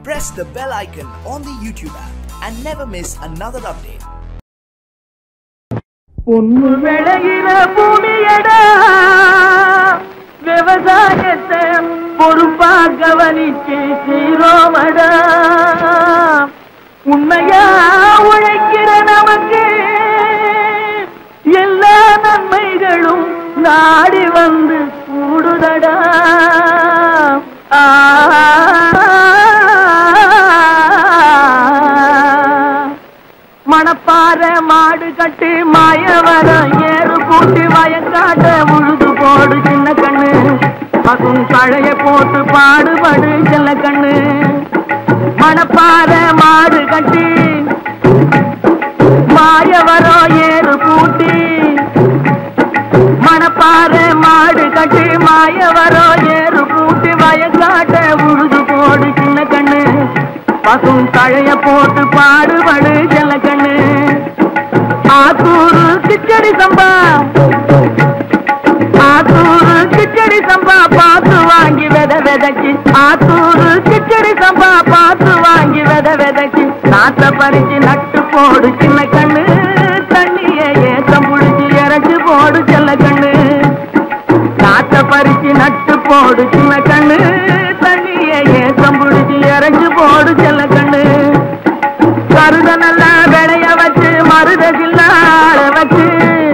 press the bell icon on the YouTube app and never miss another update. பொண்ணு விளையிற பூமியடா விவசாயத்தை பொறுப்பா கவனிச்சு சீரோமடா உண்மையா உழைக்கிற நமக்கு எல்லா நன்மைகளும் நாடி வந்து கூடுதடா ஆ மணப்பாற மாடு கட்டி மாயவரம் ஏறு கூட்டி வயக்காட்ட உழுது போடு சின்ன கண்ணு பசும் கழைய போட்டு பாடுபடு சின்ன கண்ணு மணப்பாற மாடு கட்டி மாயவரம் ஏறு கூட்டி மணப்பாற மாடு கட்டி மாயவரம் ஏறு கூட்டி வயக்காட்ட உழுது போடு சின்ன கண்ணு பசும் தழைய போட்டு பாடுபடு செல்ல கண்ணு ஆத்தூரு கிச்சடி சம்பா ஆத்தூரு கிச்சடி சம்பா பார்த்து வாங்கி வித விதைச்சு ஆத்தூரு கிச்சடி சம்பா பார்த்து வாங்கி வித விதைச்சு நாத்த பறிச்சு நட்டு போடு சின்ன கண்ணு தண்ணிய ஏத்தம் புடிச்சு இறச்சு போடு செல்ல கண்ணு காத்த பறிச்சு நட்டு போடு சின்ன கண்ணு தண்ணிய ஏசம் புடிச்சு இறச்சு போடு செல்ல கண்ணு கருத நல்லா விளைய வச்சு மருத சில்லாட வச்சு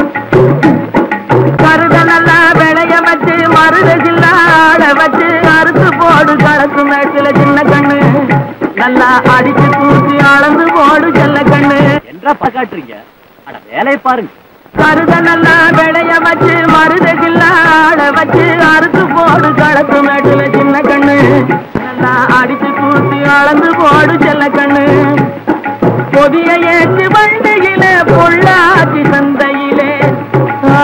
கருத நல்லா விளைய வச்சு மருத சில்லாட வச்சு அறுத்து போடு களத்து மேட்டில சின்ன கண்ணு நல்லா அடிச்சு தூக்கி அளந்து போடு செல்ல கண்ணு என்றப்பா காட்டுறீங்க அட வேலையை பாருங்க கருத நல்லா விளைய வச்சு மருத கில்லாட வச்சு அறுத்து போடு களத்து மேட்டுல சின்ன கண்ணு நல்லா அடிச்சு தூத்தி அளந்து போடு செல்ல கண்ணு பொதிய ஏற்று வண்டியில பொள்ளாச்சி சந்தையிலே ஆ,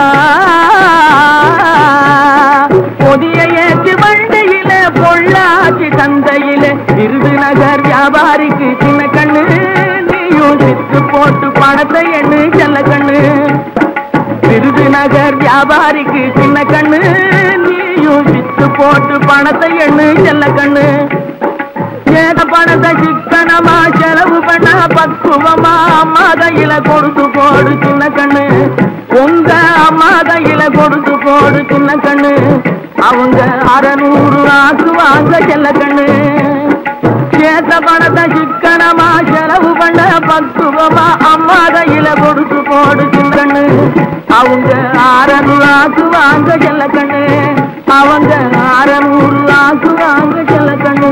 பொதிய ஏற்று வண்டியில பொள்ளாச்சி சந்தையிலே விருதுநகர் வியாபாரிக்கு சின்ன கண்ணு நீயும் சித்து போட்டு பணத்தை எண்ணு செல்ல கண்ணு விருதுநகர் வியாபாரிக்கு சின்ன கண்ணு நீயும் வித்து போட்டு பணத்தை எண்ணு செல்ல கண்ணு ஏத பணத்தை சிக்கனமா செலவு பண்ண பக்குவமா அம்மா கையில கொடுத்து போடு சின்ன கண்ணு உங்க அம்மா கையில கொடுத்து போடு சின்ன கண்ணு அவங்க அறநூறு ஆக்குவாங்க செல்ல கண்ணு சேத்த பணத்தை சிக்கனமா செலவு பண்ண பக்குவமா அம்மா கையில கொடுத்து போடு சின்னண்ணு அவங்க ஆறநூறு ஆக்குவாங்க செல்ல கண்ணு அவங்க ஆறநூறு ஆக்குவாங்க செல்ல கண்ணு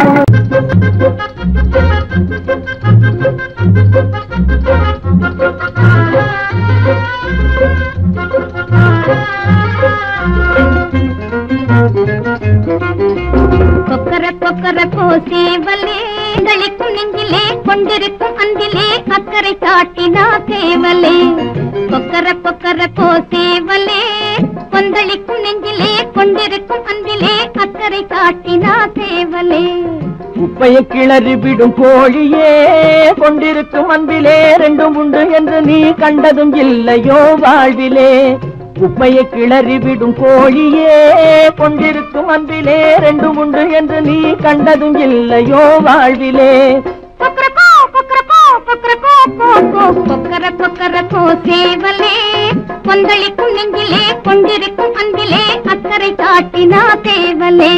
கொக்கர கொக்கர கோசேவலே களிக்கும் நெஞ்சிலே கொண்டிருக்கும் அன்பிலே அக்கறை காட்டினா சேவலே கொக்கர கொக்கர கோசேவலே கொந்தளிக்கும் நெஞ்சிலே கொண்டிருக்கும் அன்பிலே அக்கறை காட்டினா சேவலே குப்பையை கிளறி விடும் கோழியே கொண்டிருக்கும் அன்பிலே ரெண்டும் உண்டு என்று நீ கண்டதும் இல்லையோ வாழ்விலே குப்பையை கிளறி விடும் கோழியே கொண்டிருக்கும் அன்பிலே ரெண்டும் உண்டு என்று நீ கண்டதும் இல்லையோ வாழ்விலே கொக்கரக்கோ கொக்கரக்கோ கொக்கரக்கோ கோ கோ கொக்கர கொக்கர கோசேவலே கொந்தளிக்கும் நெஞ்சிலே கொண்டிருக்கும் அன்பிலே அக்கறை காட்டினா தேவலே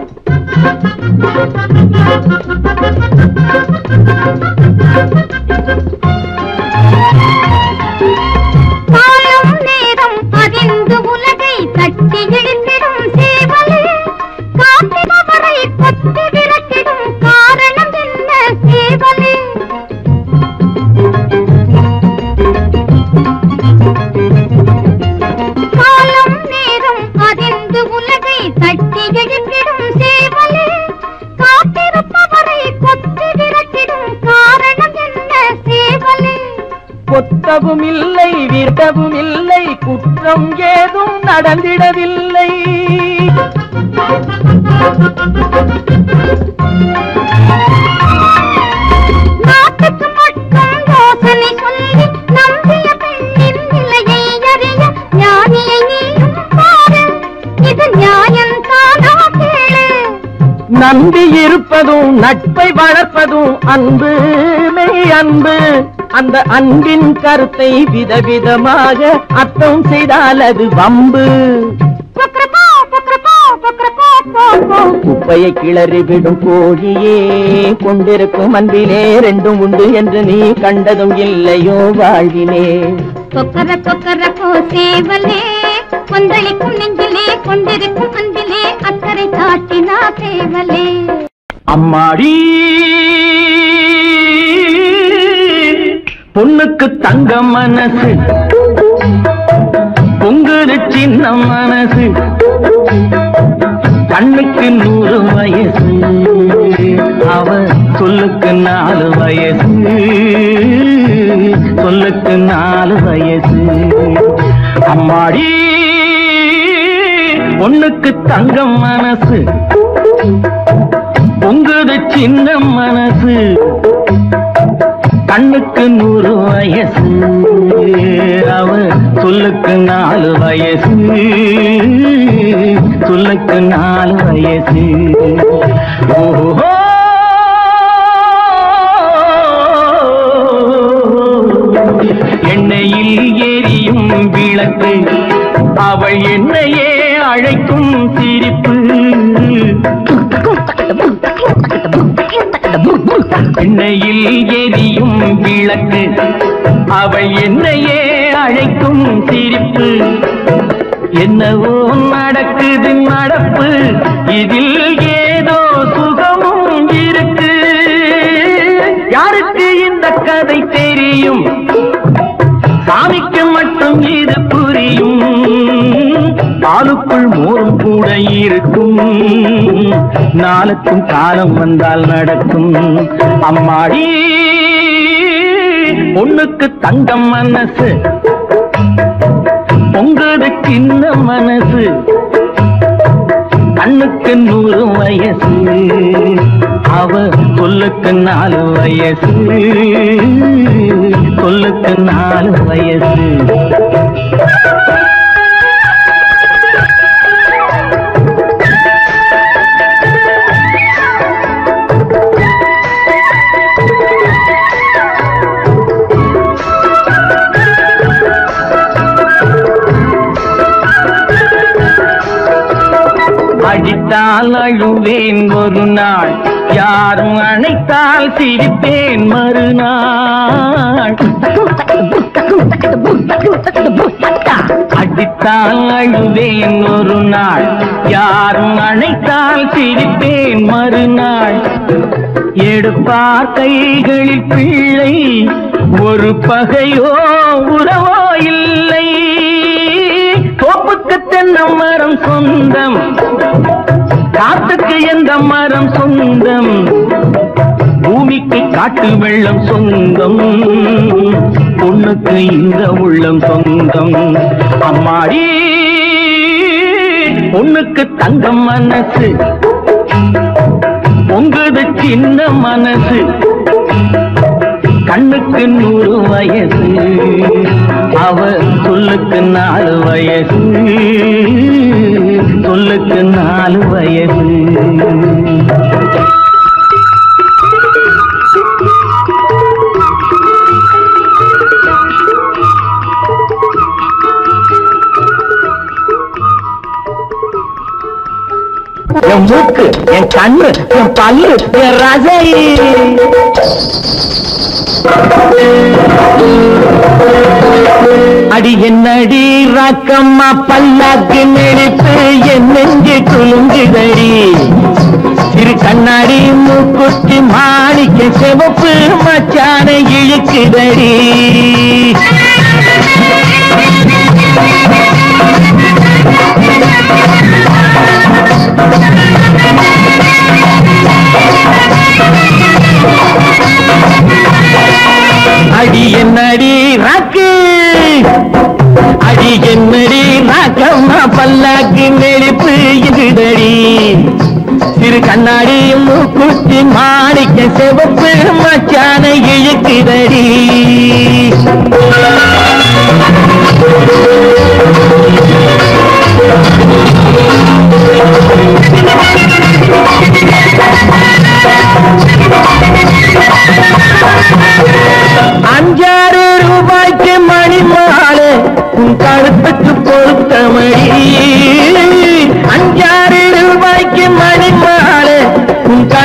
காலம் நேரம் அறிந்து உலகை தட்டி இழுத்திடும் சேவலே காத்திரவரை கொத்தி விரட்டிடும் காரணம் என்ன சேவலே காலம் நேரம் அறிந்து உலகை தட்டி இழுத்திடும் சேவலே காத்திருப்பவரை கொத்தி விரட்டிடும் காரணம் என்ன சேவலே கொத்தவும் இல்லை விரட்டவும் இல்லை குற்றம் ஏதும் நடந்திடவில்லை நாட்டுக்கு மட்டும் யோசனை சொல்லி நம்பிய பெண்ணின் நிலையை அறிய ஞானியை நீயும் பாரு இது நியாயம் தானா கேளு நம்பி இருப்பதும் நட்பை வளர்ப்பதும் அன்பு மெய் அன்பு அந்த அன்பின் கருத்தை விதவிதமாக அர்த்தம் செய்தால் அது வம்பு கொக்கரக்கோ, கொக்கரக்கோ, கொக்கரக்கோ, கோ, கோ. குப்பையை கிளறி விடும் கோழியே கொண்டிருக்கும் அன்பிலே ரெண்டும் உண்டு என்று நீ கண்டதும் இல்லையோ வாழ்விலே கொக்கர கொக்கர கோ சேவலே கொந்தளிக்கும் நெஞ்சிலே கொண்டிருக்கும் அன்பிலே அக்கறை காட்டினா சேவலே அம்மாடி பொண்ணுக்கு தங்க மனசு பொங்குது சின்ன மனசு கண்ணுக்கு நூறு வயசு அவ சொல்லுக்கு நாலு வயசு சொல்லுக்கு நாலு வயசு அம்மாடி பொண்ணுக்கு தங்க மனசு பொங்குது சின்ன மனசு கண்ணுக்கு நூறு வயசு அவ சொல்லுக்கு நாலு வயசு சொல்லுக்கு நாலு வயசு ஓஹோ எண்ணெயில் எரியும் விளக்கு அவள் என்னையே அழைக்கும் சிரிப்பு எண்ணெயில் எரியும் விளக்கு அவள் என்னையே அழைக்கும் சிரிப்பு என்னவோ நடக்குது நடப்பு இதில் ஏதோ சுகமும் இருக்கு யாருக்கு இந்த கதை தெரியும் சாமிக்கு மட்டும் இது புரியும் பாலுக்குள் மோரும் கூட இருக்கும் நாளுக்கும் காலம் வந்தால் நடக்கும் அம்மாடி பொண்ணுக்கு தங்கம் மனசு பொங்குது சின்ன மனசு கண்ணுக்கு நூறு வயசு அவ சொல்லுக்கு நாலு வயசு சொல்லுக்கு நாலு வயசு அடித்தால் அழுவேன் ஒரு நாள் யாரும் அணைத்தால் சிரிப்பேன் மறுநாள் அடித்தால் அழுவேன் ஒரு நாள் யாரும் அணைத்தால் சிரிப்பேன் மறுநாள் எடுப்பார் கைகளில் பிள்ளை ஒரு பகையோ உறவோ இல்லை தோப்புக்கு தென்னம் மரம் சொந்தம் காத்துக்கு எந்த மரம் சொந்தம் பூமிக்கு காட்டு வெள்ளம் சொந்தம் பொண்ணுக்கு இந்த உள்ளம் சொந்தம் அம்மாடி பொண்ணுக்கு தங்கம் மனசு பொங்குது சின்ன மனசு கண்ணுக்கு நூறு வயசு அவ சொல்லுக்கு நாலு வயசு சொல்லுக்கு நாலு வயசு என் மூக்கு என் கண்ணு என் பல்லு என் ரசை அடி என்னடி ராக்கம்மா பல்லாக்கு நெளிப்பு என் நெஞ்சு குலுங்குதடி சிறு கண்ணாடி மூக்குத்தி மாணிக்க சிவப்பு மச்சான இழுக்குதடி அடி என்னடி ராக்கு அடி என்னடி ராக்கம்மா பல்லாக்கு நெளிப்பு இதுதடி சிறு கண்ணாடி மூக்குத்தி மாணிக்க சிவப்பு மச்சான இழுக்குதடி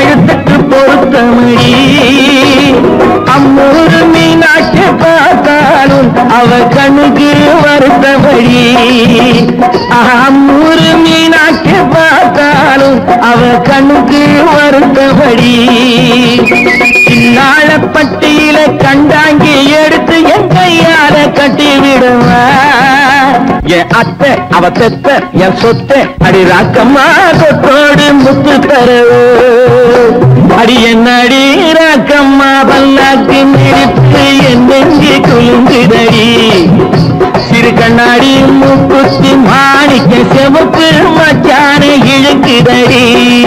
கழுத்துக்கு பொருத்தமடி அம்மூரு மீனாட்சி பார்த்தாலும் அவ கண்ணுக்கு வருத்தபடி அம்மூரு மீனாட்சி பார்த்தாலும் அவ கண்ணுக்கு வருத்தபடி சின்னாளப்பட்டியில கண்டாங்கி எடுத்து என் கையால கட்டி விடுவா என் அத்தை அவ பெத்த என் சொத்த அடி ராக்கம்மா கொத்தோடு முத்து தரவு அடி என்னடி ராக்கம்மா பல்லாக்கு நிறுத்து என் நெஞ்சு குலுங்குதடி சிறு கண்ணாடி மூக்குத்தி மாணிக்க செவப்பு மச்சான இழுக்குதடி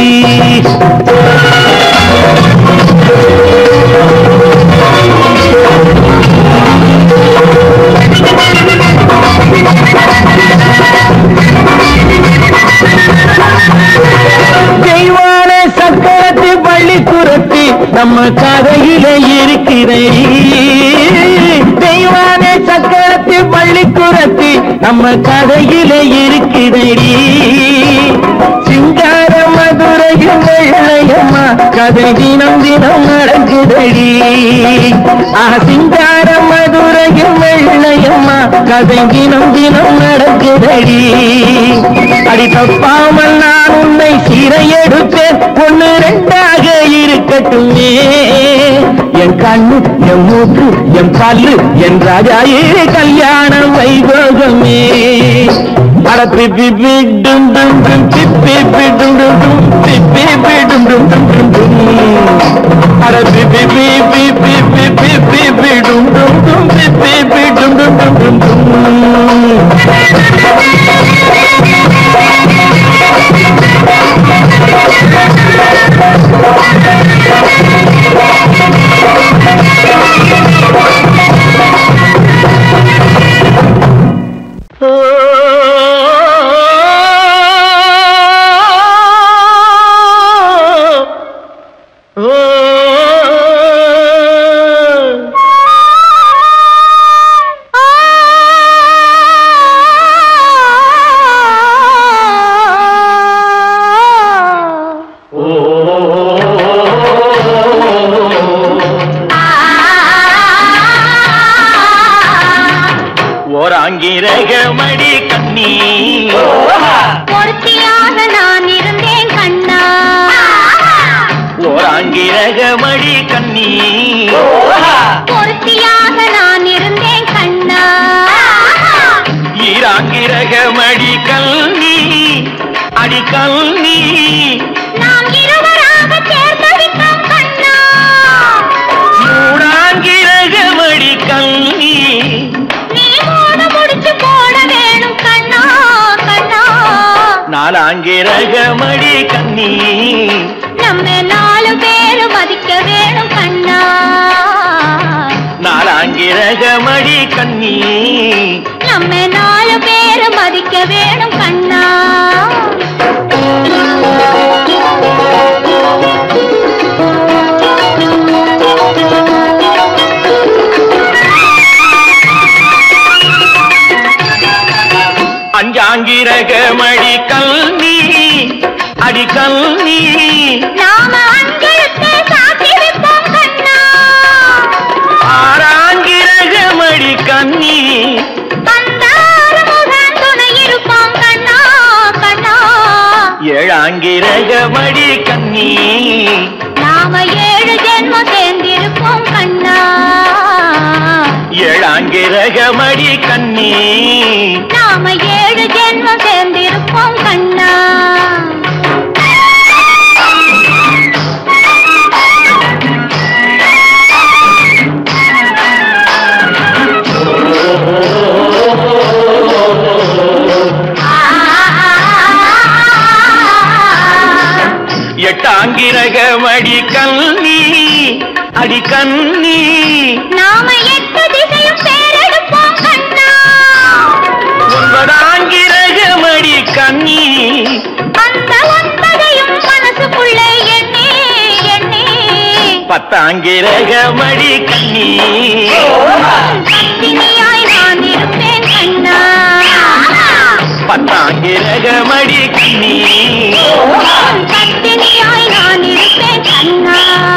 தெய்வான சக்கரத்து பள்ளி குரத்தி நம்ம கதையில இருக்கிறடி தெய்வான சக்கரத்து பள்ளி குரத்தி நம்ம கதையில இருக்கிறடி சிங்கார மதுரையும் வெள்ளையம்மா கதை தினம் தினம் நடக்குதடி ஆ சிங்கார மதுரையும் வெள்ளையம்மா கதை தினம் தினம் நடக்குதடி அடி தப்பாமல் நான் உன்னை சீரை எடுப்பேன் ஒண்ணு ரெண்டாக இருக்கட்டுமே என் கண்ணு என் மூக்கு என் பல்லு என் ராஜாயே கல்யாண வைபோகமே அட பிப்பி பிடும் டும் டும் பிப்பி பிடும் டும் டும் பிப்பி பிடும் டும் டும் டும் டும் அட பிப்பி பிப்பி பிப்பி பிப்பி பிடும் டும் டும் பிப்பி பிடும் டும் டும் டும் டும் ஓராங்கிரகமடி கண்ணி பொருத்தியாக நான் இருந்தேன் கண்ணா ஓராங்கிரகமடி கண்ணி பொருத்தியாக நான் இருந்தேன் கண்ணா ஈராங்கிரகமடி கல்வி அடி கல்வி நாம் இருவராக சேர்ந்தடித்தோம் கண்ணா மூடாங்கிரகமடி கல்வி நீ மூட முடிச்சு போட வேணும் கண்ணா கண்ணா நாலாங்கிரகமடி கண்ணி நம்ம நாலு பேரு மதிக்க வேணும் கண்ணா நாலாங்கிரகமடி கண்ணி நம்ம நாலு பேரு மதிக்க வேணும் கண்ணா அஞ்சாங்கிரகமடி கல்வி அடி கல்வி நாம அஞ்சலுக்கு சாட்சி வைப்போம் கண்ணா ஆறாங்கிரகமடி கண்ணி அந்த முகன் துணை இருப்போம் கண்ணா கண்ணா ஏழாங்கிரகமடி கண்ணி நாம ஏழு ஜென்மம் சேர்ந்திருப்போம் கண்ணா ஏழாங்கிரகமடி கண்ணி நாம ஏழு ஜென்மம் சேர்ந்திருப்போம் கண்ணா எட்டாங்கிரகமடி கண்ணி அடி கண்ணி நாம எட்டு திசையும் பேரெடுப்போம் கண்ணா ஒன்பதாங்கிரகமடி கண்ணி அந்த ஒன்பதையும் மனசுக்குள்ளே எண்ணி எண்ணி பத்தாங்கிரகமடி கண்ணி பத்தினியாய் நான் இருப்பேன் கண்ணா பத்தாங்கிரகமடி கண்ணி பத்தினியாய் நான் இருப்பேன் கண்ணா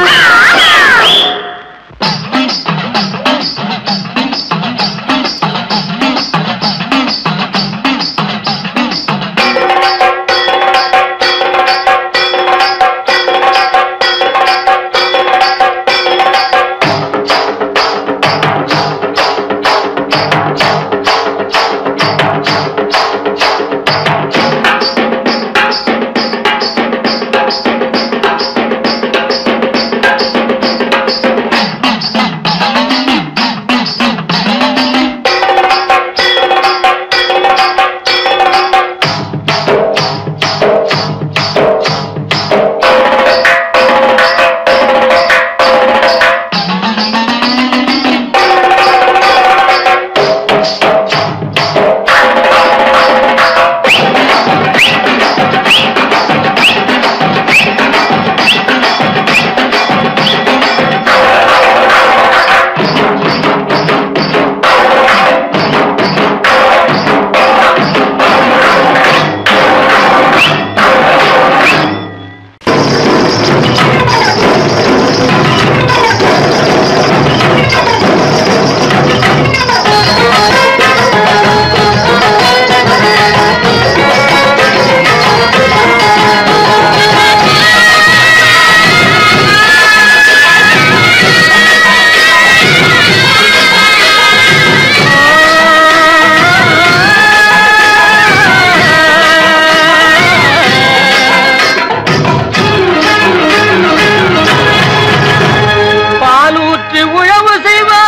பாலூற்று உழவு செய்வார்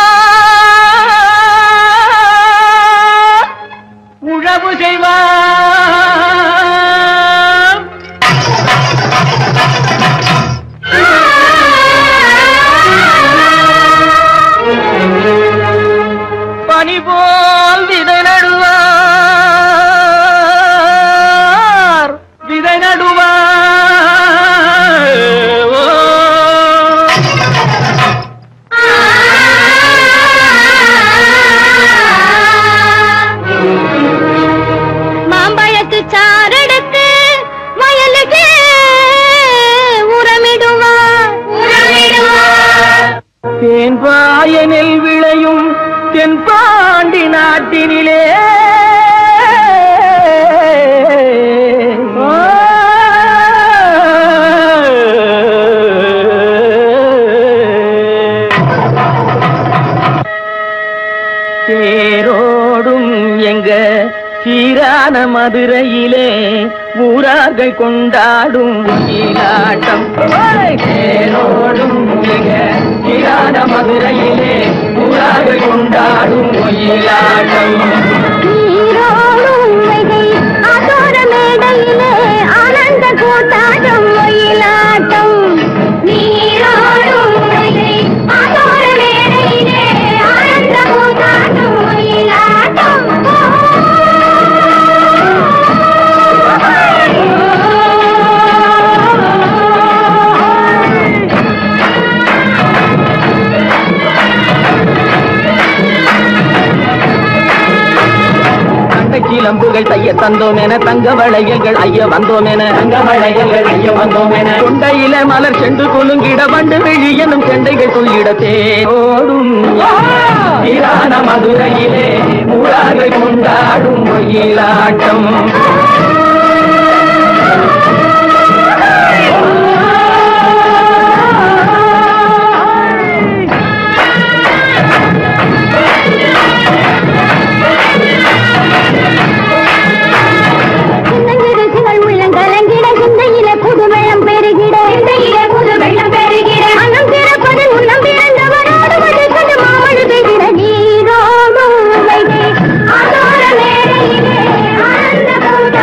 உழவு செய்வார் பனி போல் விதை நடுவார் விதை நடுவார் ஓ. மாம்பழத்து சாரெடுத்து வயலுக்கு உரமிடுவார் உரமிடுவார் தேன்பாய நெல் விளையும் தென்பாண்டி நாட்டினிலே தேரோடும் எங்க சீரான மதுரையிலே ஊரார்கள் கொண்டாடும் ஒயிலாட்டம் தேரோடும் எங்க சீரான மதுரையிலே ஊரார்கள் கொண்டாடும் ஒயிலாட்டம் நீரோடும் வைகை அதோர மேடையிலே ஆனந்த கூத்தாட்டம் ஒயிலாட்டம் நீரோடும் வைகை அதோர மேடையிலே ஆனந்த கூத்தாட்டம் ஒயிலாட்டம் கண்ட சீலம்புகள் தைய தந்தோம் என தங்க வளையல்கள் ஐய வந்தோம் என தங்க வளையல்கள் ஐய வந்தோம் என கொண்டையில மலர் செண்டு குலுங்கிட வண்டு விழி எனும் செண்டைகள் துள்ளிட தேரோடும் சீரான மதுரையிலே ஊரார்கள் கொண்டாடும் ஒயிலாட்டம் சின்னஞ்சிறுசுகள் உள்ளங்கலங்கிட சிந்தையிலே புது வெள்ளம் பெருகிட சிந்தையிலே புது வெள்ளம் பெருகிட மனம் பிறப்பது உள்ளம் பிறந்தவரோடு வந்து கொண்டு மாமழு பெய்கிற நீரோடும் வைகை அதோர மேடையிலே ஆனந்த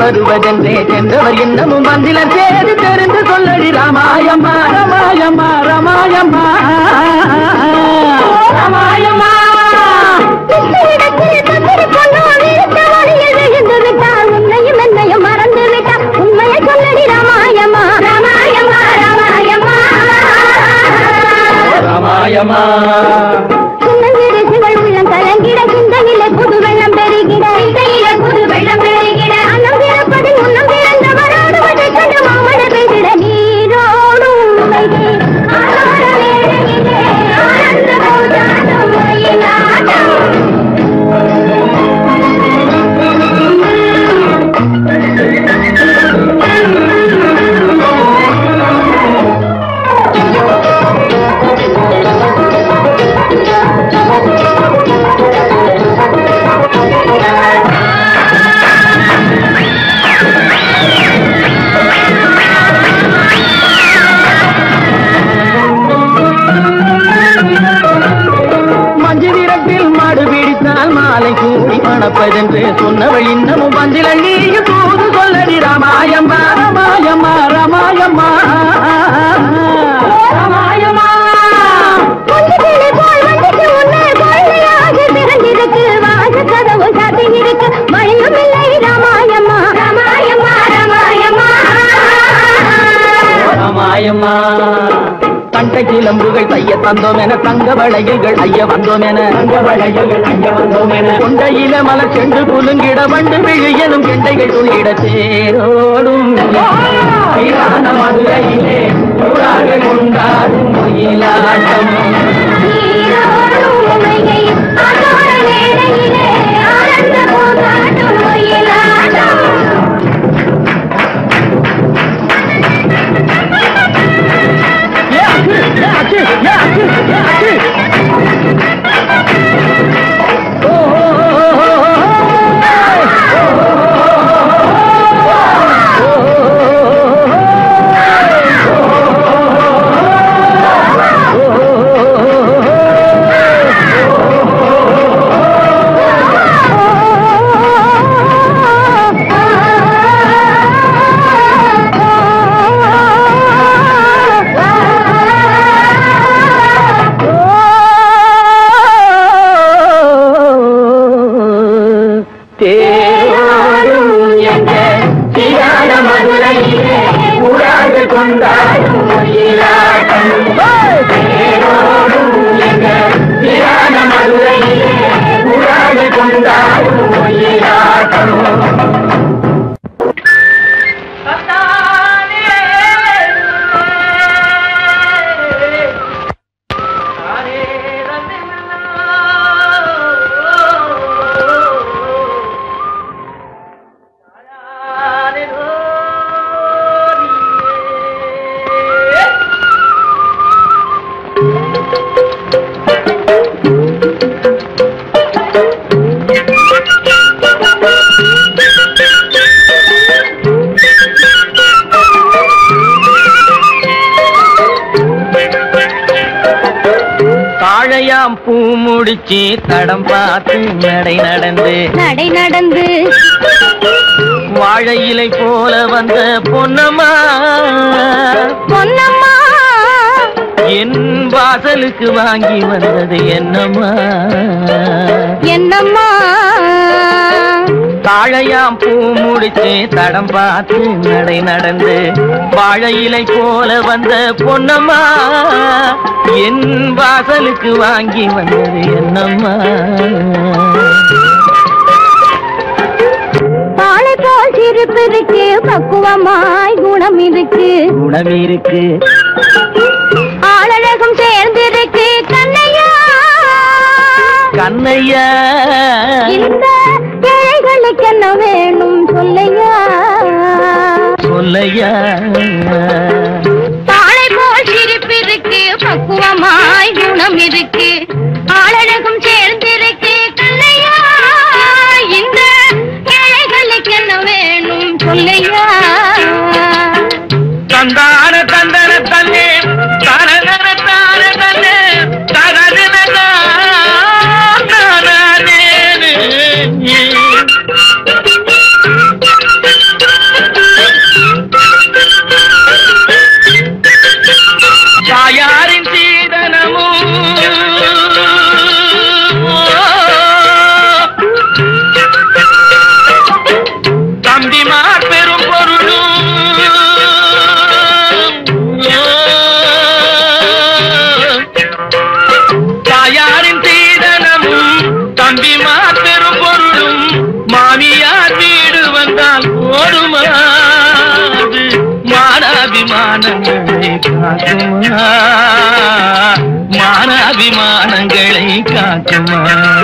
வருவதென்றே சென்றவர் இன்னமும் வந்திலர் சேது தெரிந்து சொல்லடி ராமாயம்மா ராமாயம்மா ராமாயம்மா ராமாயம்மா கிருஷ்ணனிடத்தில் தந்திரி பொண்ணு வீழ்த்த வழியில் விழுந்து விட்டான் உன்னையும் என்னையும் மறந்து விட்டான் உண்மையை சொல்லடி ராமாயமா ராமாயமா ராமாயமா ராமாயம்மா சின்னஞ்சிறு சிவள் உள்ளம் கலங்கிட சிந்தையிலே புது வெள்ளம் பெருகிட சிந்தையிலே புது வெள்ளம் பெருகிட அன்னம் பிறப்பதில் முன்னம் பிறந்தவரோடு வதை கண்டு மாமழை பெய்திட நீரோடும் வைகை ஆனோட வேளையிலே ஆனந்த போதாடும் மயிலாட்டம் மஞ்சு விரட்டில் மாடு பிடித்தால் மாலை கூடி மணப்பதென்று சொன்னவள் இன்னமும் வந்திலன் நீயும் தூது சொல்லடி ராமாயம்மா ராமாயம்மா ராமாயம்மா ராமாயம்மா கொஞ்சத்திலே போல் வந்துச்சு உன்னை கொள்ளையாக திறந்திருக்கு வாச கதவு சாத்தி இருக்கு மழையும் இல்லை ராமாயம்மா ராமாயம்மா ராமாயம்மா ராமாயம்மா தண்டை கிளம்புகள் தைய தந்தோம் என தங்க வளையல்கள் ஐய வந்தோம் என தங்க வளையல்கள் ஐய வந்தோம் என கொண்டையில மலர் சென்று குலுங்கிட வண்டு விழு எனும் கெண்டைகள் துள்ளிட தேரோடும் ஈரான மதுரையிலே ஊராக கொண்டாடும் மயிலாட்டம் நீரோடும் உமையை ஆனோட வேளையிலே ஆனந்த போதாட்டும் மயிலாட்டம் ஏ அச்சு, ஏ அச்சு, ஏ அச்சு, ஏ அச்சு. ஓ, ஓ, ஓ, ஓ, தேரோடும் எங்க சீரான மதுரையிலே ஊராக கொண்டாடும் மயிலாட்டம் தேரோடும் எங்க சீரான மதுரையிலே ஊராக கொண்டாடும் மயிலாட்டம் தாழையாம் பூ முடிச்சு தடம் பார்த்து நடை நடந்து நடை நடந்து வாழை இலை போல வந்த பொன்னம்மா பொன்னம்மா என் வாசலுக்கு வாங்கி வந்தது என்னம்மா என்னம்மா தாழையாம் பூ முடிச்சு தடம் பார்த்து நடை நடந்து வாழை இலை போல வந்த பொன்னம்மா என் வாசலுக்கு வாங்கி வந்தது என்னம்மா பாலை போல் சிரிப்பு இருக்கு பக்குவமாய் குணம் இருக்கு குணம் இருக்கு ஆளழகும் சேர்ந்திருக்கு கண்ணையா கண்ணையா இந்த ஏழைகளுக்கு என்ன வேணும் சொல்லையா சொல்லையா பாலை போல் சிரிப்பு இருக்கு பக்குவமாய் குணம் இருக்கு ஆளழகும் சேர்ந்திருக்கு கண்ணையா இந்த ஏழைகளுக்கு என்ன வேணும் சொல்லையா தந்தான தந்தன தன்னே தனதன தான தன்னே தனதன தானே மானாபிமானங்களை காக்குமா மானாபிமானங்களை காக்குமா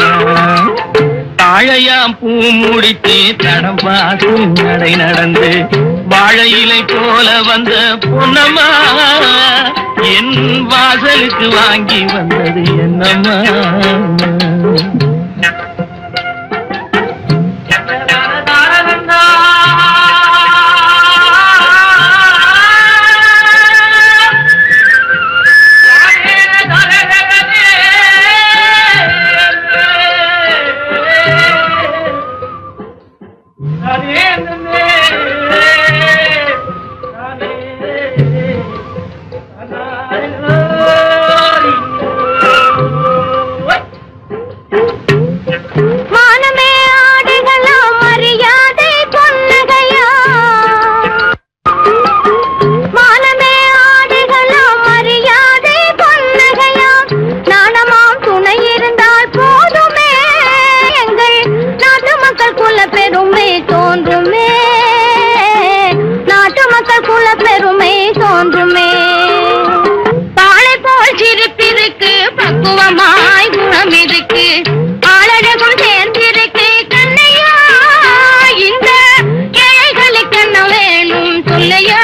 தாழையாம் பூ முடித்து தடம் பார்த்து நடை நடந்து வாழை இலை போல வந்த பொன்னம்மா என் வாசலுக்கு வாங்கி வந்தது என்னம்மா மானமே ஆடைகளா மரியாதை பொன்னகையா மானமே ஆடைகளா மரியாதை பொன்னகையா நாணமாம் துணை இருந்தால் போதுமே எங்கள் நாட்டு மக்கள் குல பெருமை தோன்றுமே நாட்டு மக்கள் குல பெருமை தோன்றுமே பாலை போல் சிரிப்பிருக்கு பக்குவமாய் குணம் இருக்கு ஆளழகும் சேர்ந்திருக்கு கண்ணையா இந்த ஏழைகளுக்கு என்ன வேணும் சொல்லையா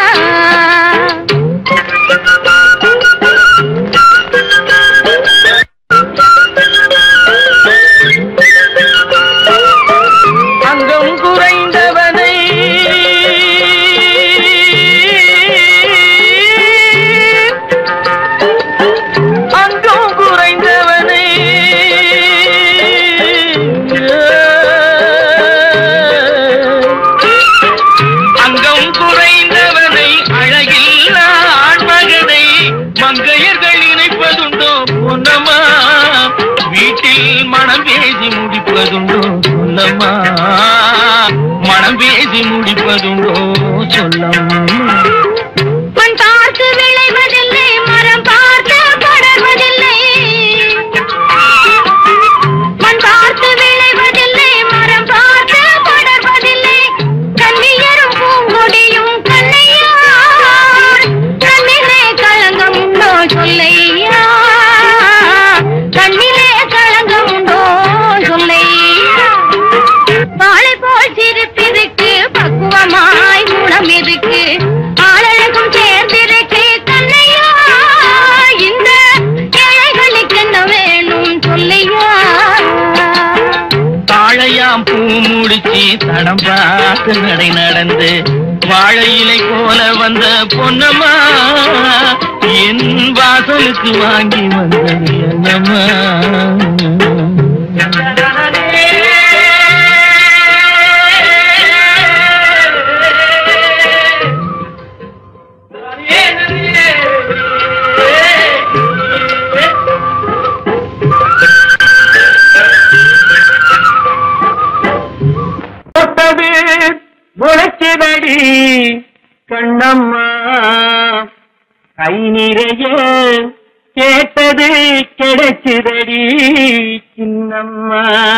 அங்கம் குறைந்தவனை அங்கம் குறைந்தவனை அங்கம் குறைந்தவனை அழகில் ஆண்மகனை மங்கையர்கள் நினைப்பதுண்டோ பொன்னம்மா வீட்டில் மனம் பேசி முடிப்பதுண்டோ சொல்லம்மா மனம் பேசி முடிப்பதுண்டோ சொல்லம்மா மண் பார்த்து விளைவதில்லை மரம் பார்த்து படர்வதில்லை மண் பார்த்து விளைவதில்லை மரம் பார்த்து படர்வதில்லை கண்ணியரும் பூங்கொடியும் கண்ணையா கண்ணிலே களங்கம் உண்டோ சொல்லையா கண்ணிலே களங்கம் உண்டோ சொல்லையா வாழை போல் சிரிப்பிருக்கு பக்குவமாய் குணம் இருக்கு ஆளழகும் சேர்ந்திருக்கு கண்ணையா இந்த ஏழைகளுக்கு என்ன வேணும் சொல்லையா தாழையாம் பூ முடிச்சு தடம் பார்த்து நடை நடந்து வாழை இலை போல வந்த பொன்னம்மா என் வாசலுக்கு வாங்கி வந்தது என்னம்மா போட்டது முளைச்சதடி கண்ணம்மா கை நிறைய கேட்டது கிடைச்சதடி சின்னம்மா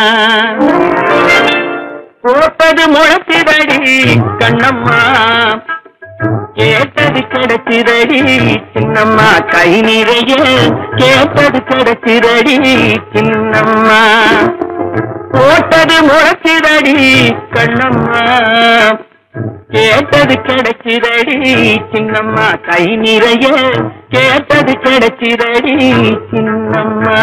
போட்டது முளைச்சதடி கண்ணம்மா கேட்டது கிடைச்சிரடி சின்னம்மா கை நிறைய கேட்டது கிடைச்சிரடி சின்னம்மா போட்டது முளைச்சிரடி கண்ணம்மா கேட்டது கிடைச்சிரடி சின்னம்மா கை நிறைய கேட்டது கிடைச்சிரடி சின்னம்மா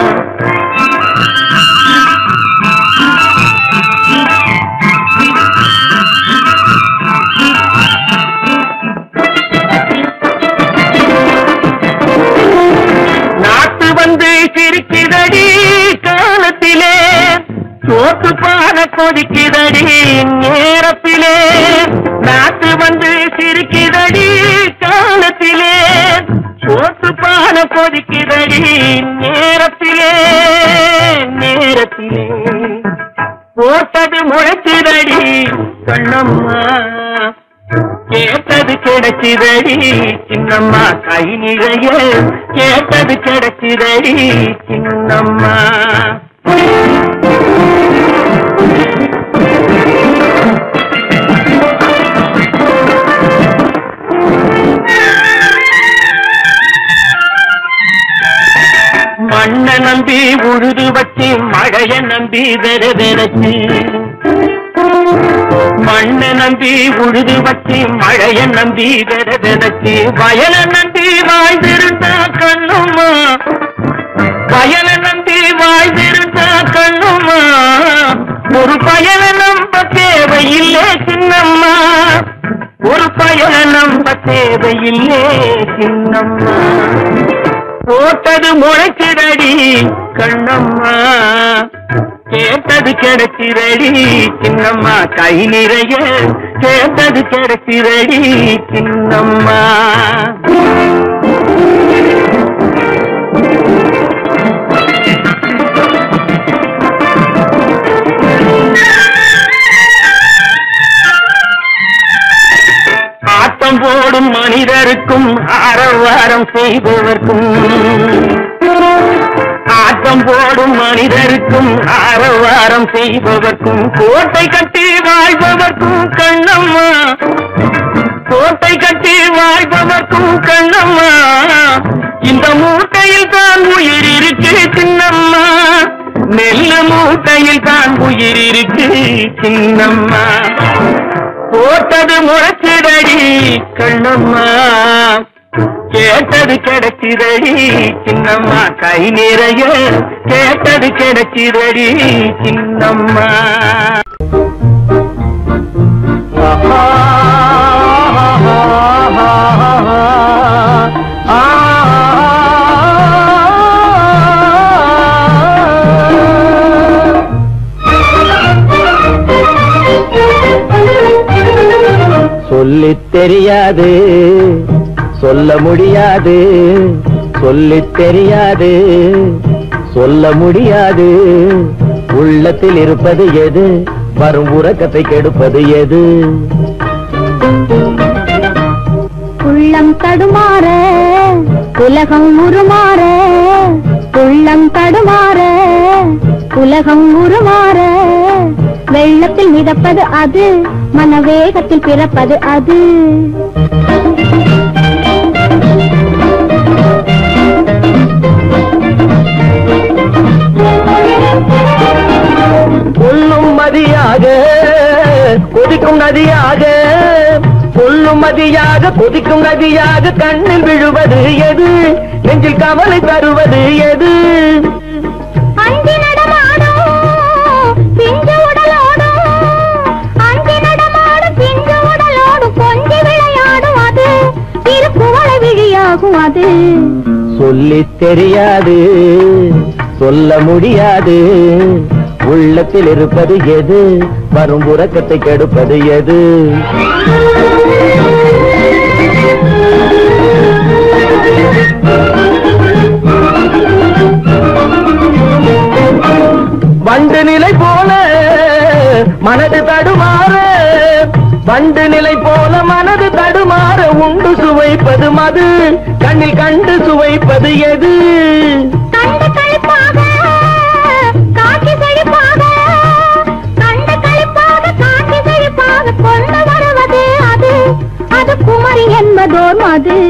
நாட்டு வந்து சிரிக்குதடி காலத்திலே சோத்து பான கொதிக்குதடி நேரத்திலே நாட்டு வந்து சிரிக்குதடி காலத்திலே சோத்து பான கொதிக்குதடி நேரத்திலே நேரத்திலே போட்டது முளைச்சுதடி கண்ணம்மா கேட்டது கிடைச்சிதடி சின்னம்மா கை நிறைய கேட்டது கிடைச்சிதடி சின்னம்மா மண்ணை நம்பி உழுது வச்சு மழைய நம்பி வெற வெறச்சு மண்ணை நம்பி உழுது வச்சு மழைய நம்பி வெற வெறச்சு வயல நம்பி வாழ்ந்திருந்தா கண்ணுமா வயல நம்பி வாழ்ந்திருந்தா கண்ணுமா ஒரு பயல நம்ப தேவையில்லை சின்னம்மா ஒரு பயல நம்ப தேவையில்லே சின்னம்மா போட்டது முளைச்சிடடி கண்ணம்மா கேட்டது கிடைச்சிரடி சின்னம்மா கை நிறைய கேட்டது கிடைச்சிரடி சின்னம்மா ஆட்டம் போடும் மனிதருக்கும் ஆரவாரம் செய்பவர்க்கும் ஆட்டம் போடும் மனிதருக்கும் ஆரவாரம் செய்பவர்க்கும் கோட்டை கட்டி வாழ்பவர்க்கும் கண்ணம்மா கோட்டை கட்டி வாழ்பவர்க்கும் கண்ணம்மா இந்த மூட்டையில் தான் உயிர் இருக்கு சின்னம்மா நெல்லு மூட்டையில் தான் உயிர் இருக்கு சின்னம்மா போட்டது முளைச்சிடடி கண்ணம்மா கேட்டது கிடைச்சிரடி சின்னம்மா கை நிறைய கேட்டது கிடைச்சிரடி சின்னம்மா சொல்லித் தெரியாது சொல்ல முடியாது சொல்லித் தெரியாது சொல்ல முடியாது உள்ளத்தில் இருப்பது எது வரும் உறக்கத்தை கெடுப்பது எது உள்ளம் தடுமாற உலகம் உருமாற உள்ளம் தடுமாற உலகம் உருமாற வெள்ளத்தில் மிதப்பது அது மனவேகத்தில் பிறப்பது அது கொல்லும் மதியாக கொதிக்கும் நதியாக கொல்லும் மதியாக கொதிக்கும் நதியாக கண்ணில் விழுவது எது நெஞ்சில் கவலை தருவது எது அஞ்சி நடமாடும் பிஞ்சு உடலோடும் அஞ்சி நடமாடும் பிஞ்சு உடலோடும் கொஞ்சி விளையாடும் அது திருக்குவளை விழியாகும் அது சொல்லித் தெரியாது சொல்ல முடியாது உள்ளத்தில் இருப்பது எது வரும் உறக்கத்தை கெடுப்பது எது வண்டு நிலை போல மனது தடுமாற வண்டு நிலை போல மனது தடுமாற உண்டு சுவைப்பது மது கண்ணில் கண்டு சுவைப்பது எது கண்டு களிப்பாக காட்சி செழிப்பாக கண்டு களிப்பாக காட்சி செழிப்பாக கொண்டு வருவது அது அது குமரி என்பதோர் மது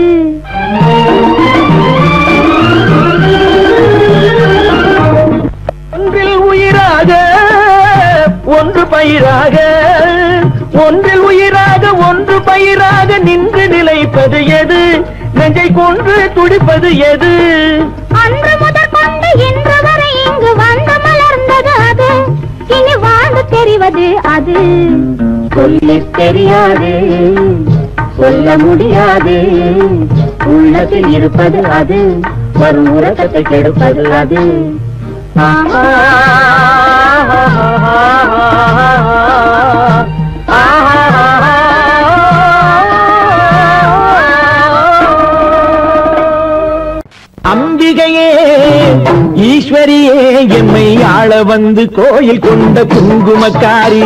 ஒன்றில் உயிராக ஒன்று பயிராக ஒன்றில் உயிராக ஒன்று பயிராக நின்று நிலைப்பது எது நெஞ்சை கொன்று துடிப்பது எது அன்று முதற் கொண்டு இன்று வரை இங்கு வந்து மலர்ந்தது அது இனி வாழ்ந்து தெரிவது அது சொல்லித் தெரியாது சொல்ல முடியாது உள்ளத்தில் இருப்பது அது வரும் உறக்கத்தை கெடுப்பது அது அம்பிகையே ஈஸ்வரியே எம்மை ஆள வந்து கோயில் கொண்ட குங்குமக்காரி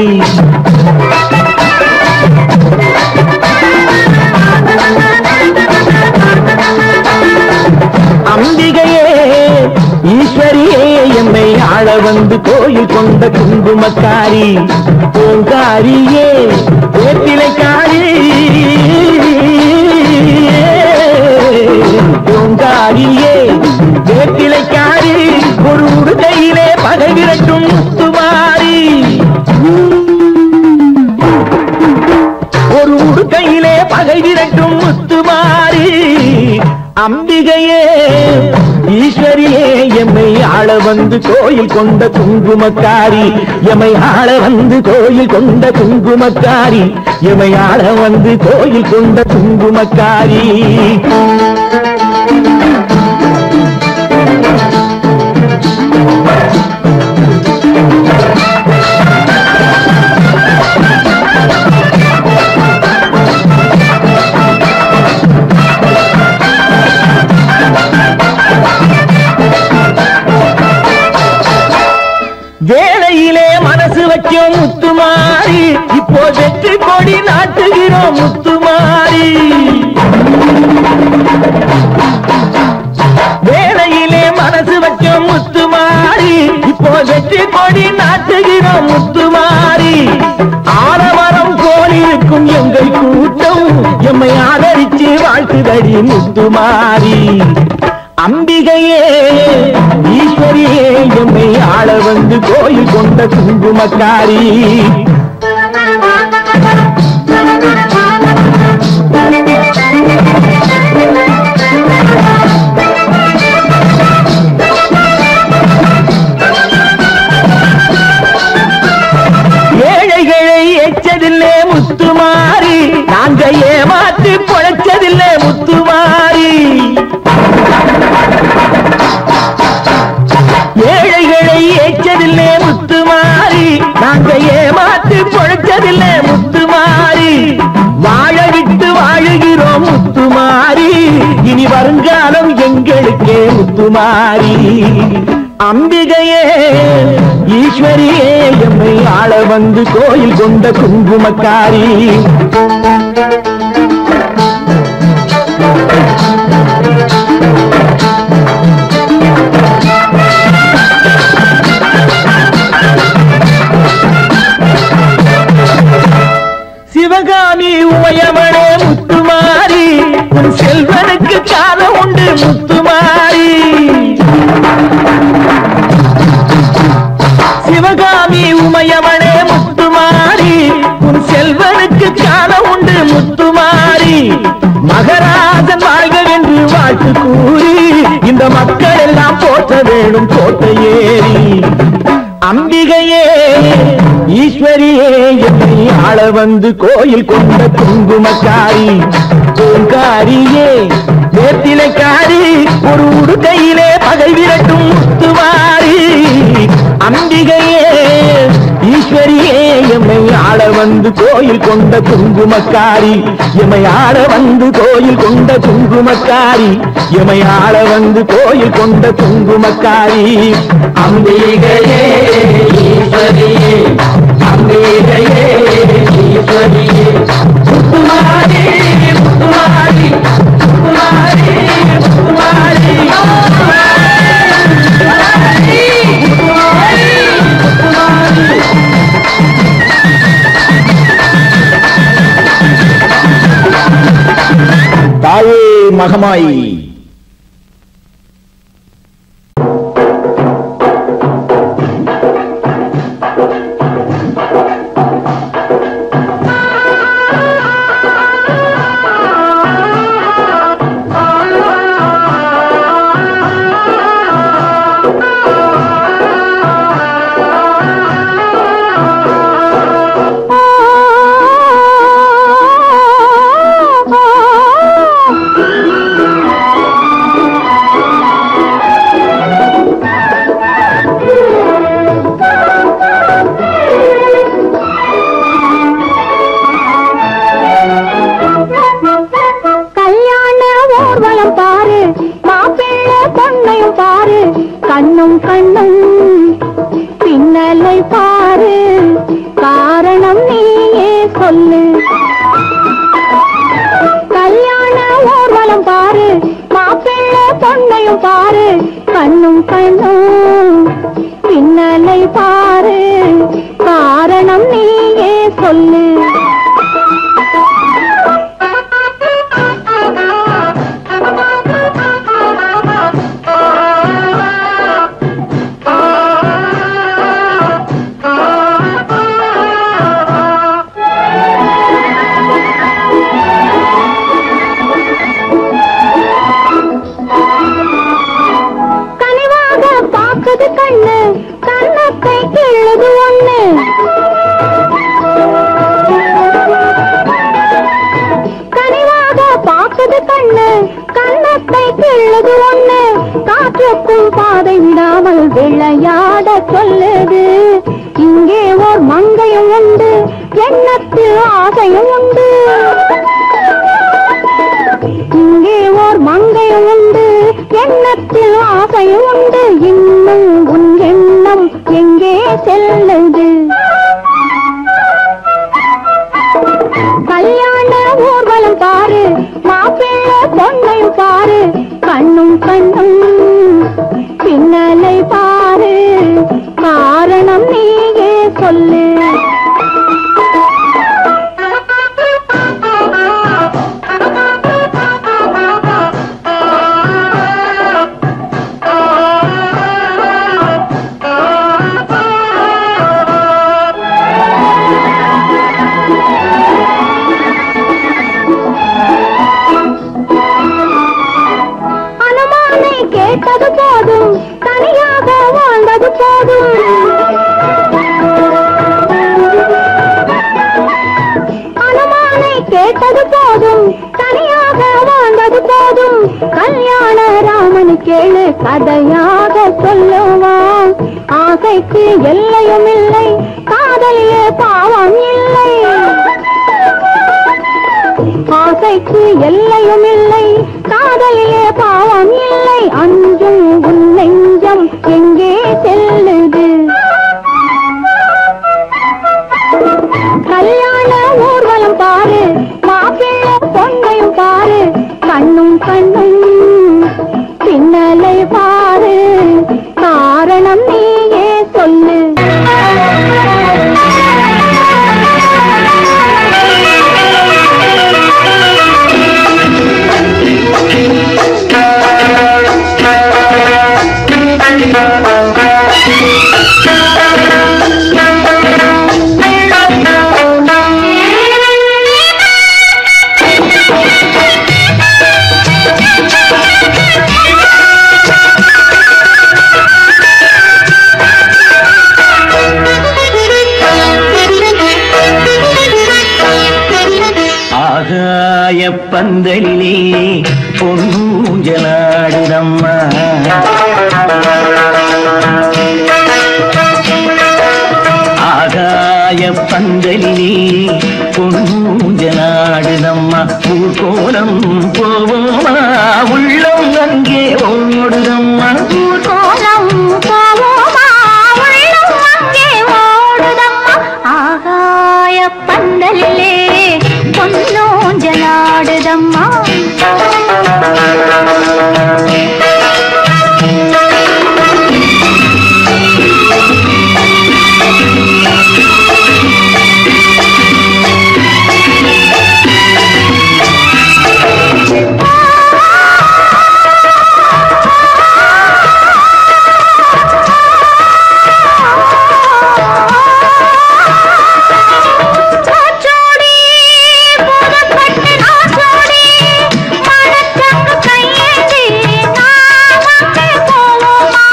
அம்பிகையே ஈஸ்வரியே எம்மை ஆள வந்து கோயில் கொண்ட குங்குமக்காரி பூங்காரியே வேப்பிலைக்காரி பூங்காரியே வேப்பிலைக்காரி அம்பிகையே ஈஸ்வரியே எம்மை ஆள வந்து கோயில் கொண்ட குங்குமக்காரி எமை ஆள வந்து கோயில் கொண்ட குங்குமக்காரி எமை ஆள வந்து கோயில் கொண்ட குங்குமக்காரி வேலையிலே மனசு வைக்கும் முத்துமாரி இப்போ வெற்றி கொடி நாட்டுகிறோம் முத்துமாரி வேலையிலே மனசு வைக்கும் முத்துமாரி இப்போ வெற்றி கொடி நாட்டுகிறோம் முத்துமாரி ஆலமரம் போல் இருக்கும் எங்கள் கூட்டம் எம்மை ஆதரிச்சு வாழ்த்துதடி முத்துமாரி அம்பிகையே ஈஸ்வரியே எம்மை ஆள வந்து கோயில் கொண்ட குங்குமக்காரி ஏழைகளை எச்சதில்லே முத்துமாரி நாங்க ஏமாற்றி பொழைச்சதில்லை முத்துமாரி ஏழைகளை ஏச்சதில்லை முத்துமாரி நாங்க ஏமாற்றி பொழைச்சதில்லை முத்துமாரி வாழ விட்டு வாழுகிறோம் முத்துமாரி இனி வருங்காலம் எங்களுக்கே முத்துமாரி அம்பிகையே ஈஸ்வரியே எம்மை ஆள வந்து கோயில் கொண்ட குங்குமக்காரி சிவகாமி உமையவளே முத்துமாரி உன் செல்வனுக்கு காலம் உண்டு முத்துமாரி சிவகாமி உமையவளே முத்துமாரி உன் செல்வனுக்கு காலம் உண்டு முத்துமாரி மகராஜன் வாழ்க என்று வாழ்த்து கூறி இந்த மக்கள் எல்லாம் போற்ற வேணும் கோட்டை ஏறி அம்பிகையே ஈஸ்வரியே என்னை ஆள வந்து கோயில் கொண்ட குங்குமக்காரி பூங்காரியே வேப்பிலைக்காரி ஒரு உடுக்கையிலே பகை விரட்டும் முத்துமாரி அம்பிகையே ஈஸ்வரியே எம்மை ஆள வந்து கோயில் கொண்ட குங்குமக்காரி எம்மை ஆள வந்து கோயில் கொண்ட குங்குமக்காரி எம்மை ஆள வந்து கோயில் கொண்ட குங்குமக்காரி அம்பிகையே ஈஸ்வரியே அம்பிகையே ஈஸ்வரியே முத்துமாரி முத்துமாரி முத்துமாரி முத்துமாரி தாயே மகமாயி கல்யாண ஊர்வலம் பாரு மாப்பிள்ளை பொண்ணையும் பாரு கண்ணும் கண்ணும் பின்னலை பாரு காரணம் நீயே சொல்லு கல்யாண ஊர்வலம் பாரு மாப்பிள்ளை பொண்ணையும் பாரு கண்ணும் கண்ணும் பின்னலை பாரு காரணம் நீயே சொல்லு கண்ணது கண்ணு கண்ணத்தை கிள்ளுது ஒண்ணு காற்றுக்கும் பாதை விடாமல் விளையாட சொல்லுது இங்கே ஓர் மங்கையும் உண்டு எண்ணத்தில் ஆசையும் உண்டு இங்கே ஓர் மங்கையும் உண்டு எண்ணத்தில் ஆசையும் உண்டு இன்னும் உன் எண்ணம் எங்கே செல்லுது கல்யாண ஊர்வலம் பாரு மாப்பிள்ளை பொண்ணையும் பாரு கண்ணும் கண்ணும் பின்னலை பாரு காரணம் நீயே சொல்லு அனுமானை கேட்டது போதும் தனியாக வாழ்ந்தது போதும் அனுமானை கேட்டது போதும் தனியாக வாழ்ந்தது போதும் கல்யாண ராமனு கேளு கதையாக சொல்லுவான் ஆசைக்கு எல்லையும் இல்லை காதலிலே பாவம் இல்லை ஆசைக்கு எல்லையும் இல்லை காதலிலே பாவம் இல்லை அஞ்சும் உன் நெஞ்சம் எங்கே செல்லுது கல்யாண ஊர்வலம் பாரு மாப்பிள்ளை பொண்ணையும் பாரு கண்ணும் கண்ணும் பின்னலை பாரு காரணம் நீயே சொல்லு ஆகாய பந்தலிலே பொன்னூஞ்சலாடுதம்மா ஆகாய பந்தலிலே பொன்னூஞ்சலாடுதம்மா ஊர்கோலம் போவோமா உள்ளம் அங்கே ஓடுதம்மா ஊர்கோலம் போவோமா உள்ளம் அங்கே ஓடுதம்மா ஆகாய பந்தலிலே பொன்னோஞ்சலாடுதம்மா காற்றோடி புறப்பட்டு நாசோடி மனச்சங்கு கையேந்தி நாம் அங்கே போவோமா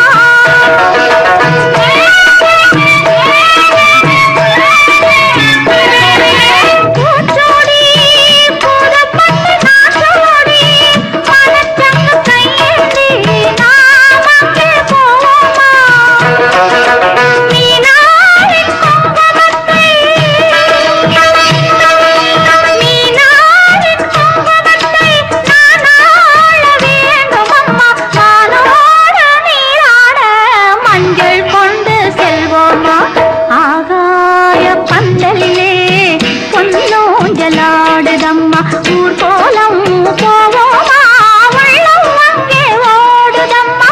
காற்றோடி புறப்பட்டு நாசோடி மனச்சங்கு கையேந்தி நாம் அங்கே போவோமா மீனாவின் குங்குமத்தை மீனாவின் குங்குமத்தை நான் ஆள வேண்டும் அம்மா வானோட நீராட மஞ்சள் கொண்டு செல்வோமா ஆகாய பந்தலிலே பொன்னோஞ்சலாடுதம்மா ஊர் கோலம் போவோமா உள்ளம் அங்கே ஓடுதம்மா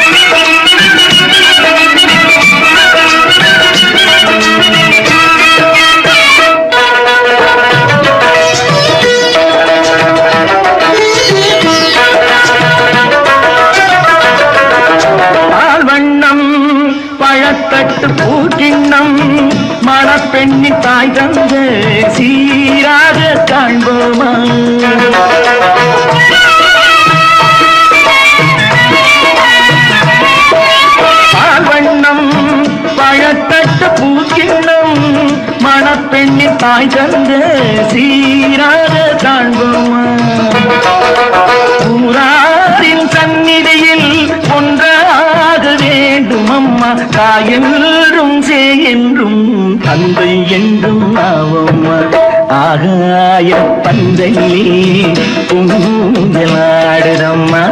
பால் வண்ணம் பழத்தட்டு பூக்கிண்ணம் மணப்பெண்ணின் தாய் தந்த சீராக காண்போமா பால் வண்ணம் பழத்தட்டு பூக்கிண்ணம் மணப்பெண்ணின் தாய் தந்த சீராக காண்போமா என்றும் சே என்றும் தந்தை என்றும் நாவம்மா ஆகாய பந்தையிலே ஊஞ்சலாடுதம்மா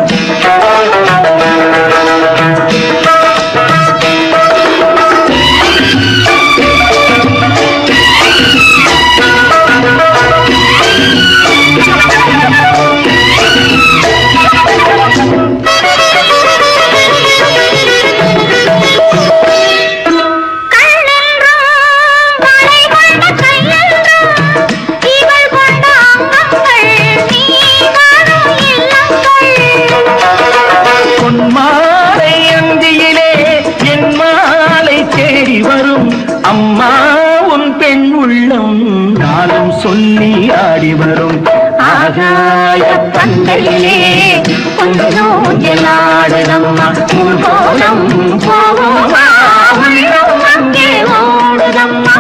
பொன்மாலை அந்தியிலே என் மாலை தேடி வரும் அம்மா உன் பெண் உள்ளம் நாளும் சொல்லி ஆடி வரும் ஆகாய பந்தையிலே கொஞ்சோஞ்சலாடுதம்மா ஊர்கோலம் போவோமா உள்ளம் அங்கே ஓடுதம்மா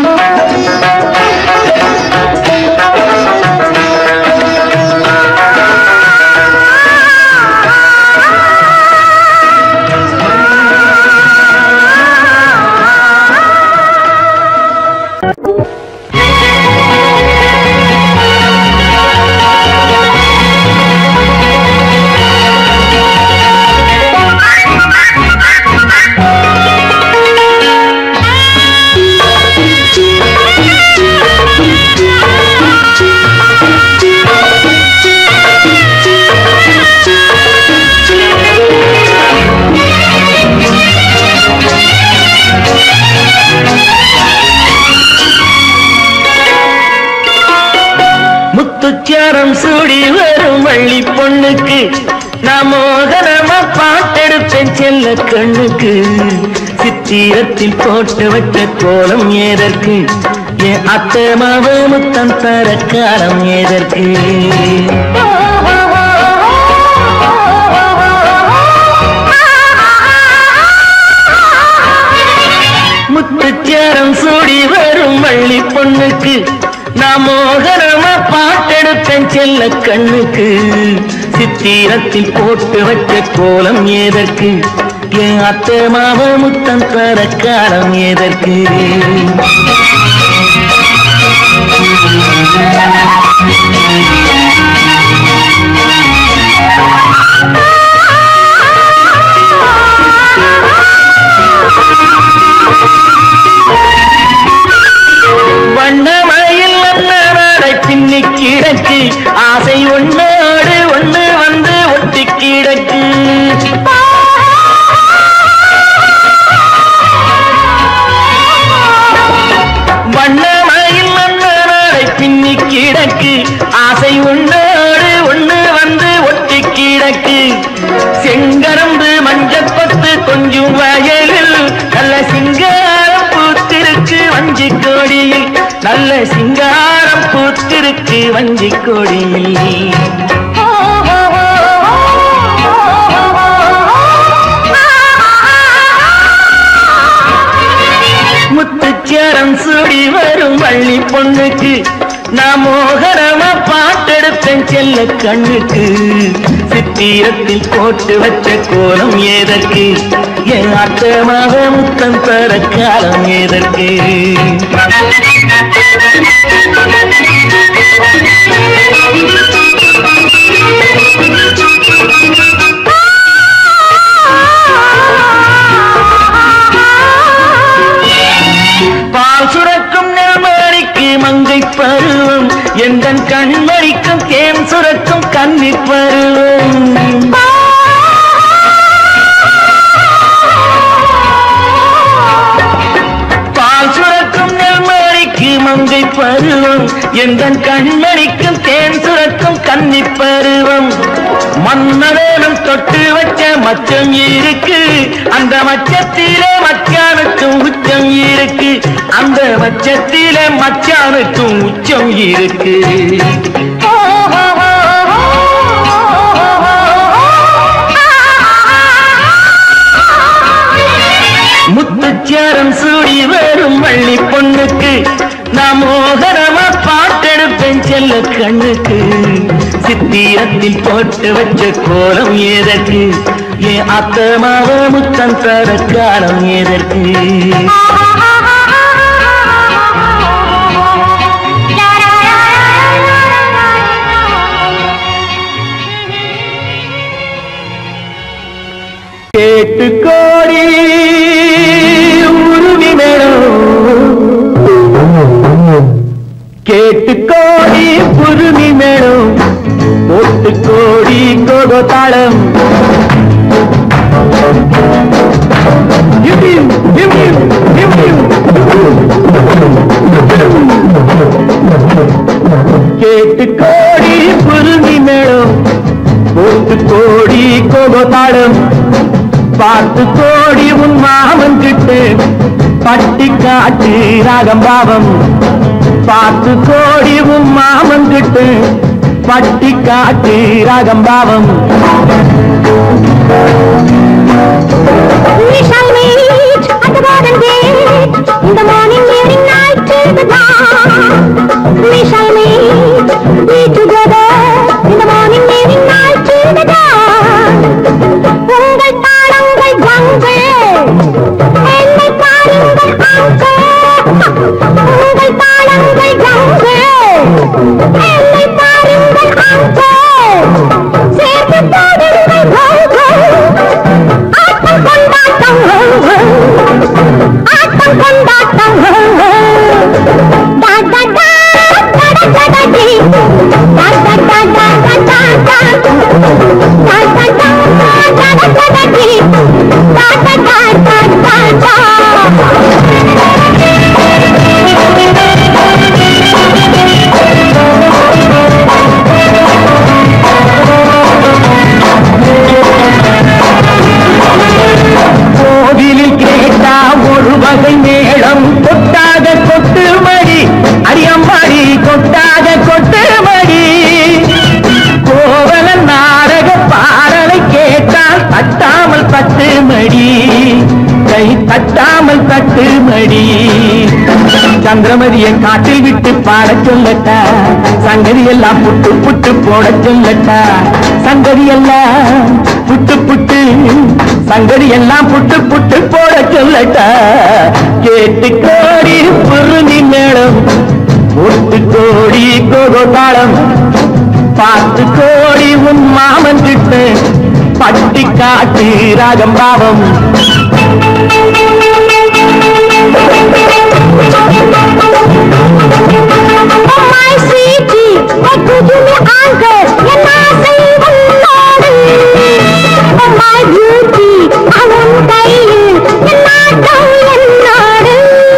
முத்துச்சாரம் சூடி வரும் வள்ளி பொண்ணுக்கு நான் மோகனமா பாட்டெடுப்பேன் செல்ல கண்ணுக்கு சித்திரத்தில் போட்டு வச்ச கோலம் ஏதற்கு என் அத்தை மாவு முத்தம் தர காலம் ஏதற்கு முத்துச்சாரம் சூடி வரும் வள்ளி பொண்ணுக்கு நான் மோகனமா பாட்டெடுப்பேன் செல்ல கண்ணுக்கு சித்திரத்தில் போட்டு வச்ச கோலம் ஏதற்கு என் அத்தை மாவ முத்தம் தர காலம் ஏதற்கு வண்ணமயில் அண்ணாடை பின்னி கிடக்கு ஆசை ஒன்னோடு ஒண்ணு வந்து ஒட்டி கிடக்கு வண்ணமயில் அண்ணாடை பின்னி கிடக்கு ஆசை ஒன்னோடு ஒண்ணு வந்து ஒட்டி கிடக்கு செங்கரம்பு மஞ்சப்பத்து கொஞ்சம் வயலில் நல்ல சிங்காரம் பூத்திருக்கு வஞ்சி கொடியில் நல்ல சிங்காரம் பூத்திருக்கு வஞ்சி கொடியில் முத்துச்சேரம் சூடி வரும் வள்ளி பொண்ணுக்கு நான் மோகரமா பாட்டெடுப்பேன் செல்ல கண்ணுக்கு சித்திரத்தில் போட்டு வச்ச கோலம் ஏதற்கு என் அத்தமாக முத்தம் தர காலம் ஏதற்கு பால் சுரக்கும் நெல்மணிக்கு மங்கை பருவம் எந்த கண்மணிக்கும் தேன் சுரக்கும் கன்னி பருவம் பால் சுரக்கும் நெல்மணிக்கு மங்கை பருவம் எந்த கண்மணிக்கும் தேன் சுரக்கும் கன்னி பருவம் மன்னவேனும் தொட்டு வச்ச மச்சம் இருக்கு அந்த மச்சத்திலே மச்சானுக்கும் உச்சம் இருக்கு அந்த மச்சத்திலே மச்சானுக்கும் உச்சம் இருக்கு முத்துச்சாரம் சூடி வரும் வள்ளி பொண்ணுக்கு நான் மோகரமா பாட்டெடுப்பேன் செல்ல கண்ணுக்கு சித்திரத்தில் போட்டு வச்ச கோலம் ஏதற்கு என் அத்தமாவ முத்தம் தர காலம் எதற்கு கேட்டு கோடி உருவி மேடம் கேட்டு கோடி புருமி மேடம் போட்டு கோடி கோகோ தாளம் இவ்வியும், இவ்வியும், இவ்வியும். கேட்டு கோடி புருமி மேடம் போட்டு கோடி கோகோ தாளம் பார்த்து கோடி உன் மாமன் கிட்டு பட்டி காட்டு ராகம் பாவம் பார்த்து கோடி உன் மாமன் கிட்டு பட்டி காட்டு ராகம் பாவம் We shall meet at the garden gate in the morning, evening, night till the dawn. We shall meet, be together in the morning, evening, night till the dawn. உங்கள் தாளங்கள் கங்கள் என்னை பாருங்கள் அங்கள் உங்கள் தாளங்கள் கங்கள் என்னை பாருங்கள் அங்கள் சேர்த்து பாடுங்கள் கங்கள் ஆட்டம் கொண்டாட்டம் ஆட்டம் கொண்டாட்டம் டா டா டா டா டா டா டா டி. டா டா டா டா டா டா டா. டா டா டா டா டா டா டா டி. டா டா டா டா டா டா. கோவிலில் கேட்டா ஒரு வகை மேளம் கொட்டாக கொட்டு மடி அடியம்மாடி கொட்டாக கொட்டு மடி கோவலன் நாடக பாடலை கேட்டால் தட்டாமல் தட்டு மடி கை தட்டாமல் தட்டு மடி சந்திரமதியை காட்டில் விட்டு பாடச் சொல்லட்டா சங்கதி எல்லாம் புட்டு புட்டு போடச் சொல்லட்டா சங்கதி எல்லாம் புட்டு புட்டு சங்கதி எல்லாம் புட்டு புட்டு போட சொல்லட்டா கேட்டு கோடி புருதி மேளம் ஒட்டு கோடி கோகோ தாளம் பார்த்து கோடி உன் மாமன் கிட்ட பட்டி காட்டு ராகம் பாவம் Oh my sweetie, what could you be uncle? என் ஆசை உன்னோடு. Oh my beauty, அவன் கையில் என் நாட்டம் என்னோடு.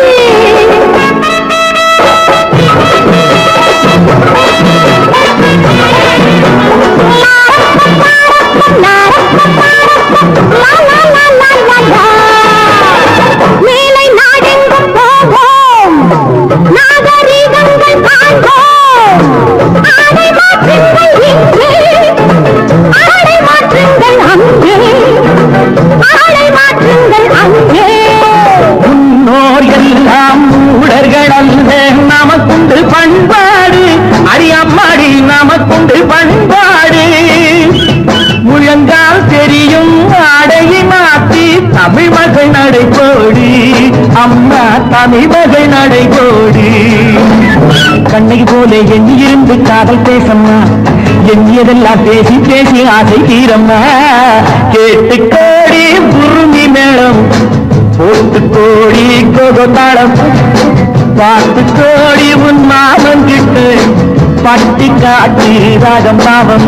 லா, லா, லா, லா, லா, லா. மேலை நாடெங்கும் போவோம் நாகரீகங்கள் காண்போம் ஆடை மாற்றுங்கள் இங்கே ஆடை மாற்றுங்கள் அங்கே ஆடை மாற்றுங்கள் அங்கே முன்னோர் எல்லாம் மூடர்கள் அல்ல நமக்குண்டு பண்பாடு அடியம்மாடி நமக்குண்டு பண்பாடு முழங்கால் தெரியும் ஆடையை மாற்றி தமிழ் மகள் நடைபோடி அம்மா தமிழ் மகள் நடைபோடி கண்ணகி போல எண்ணி இருந்து காதல் பேசம்மா எண்ணியதெல்லாம் பேசி பேசி ஆசை தீரம்மா கேட்டு கோடி புருமி மேளம் போட்டு கோடி கோகோ தாளம் பார்த்து கோடி உன் மாமன் கிட்டு பட்டி காட்டி ராகம் பாவம்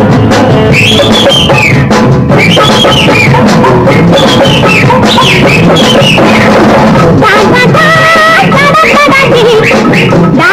Da da da da da da da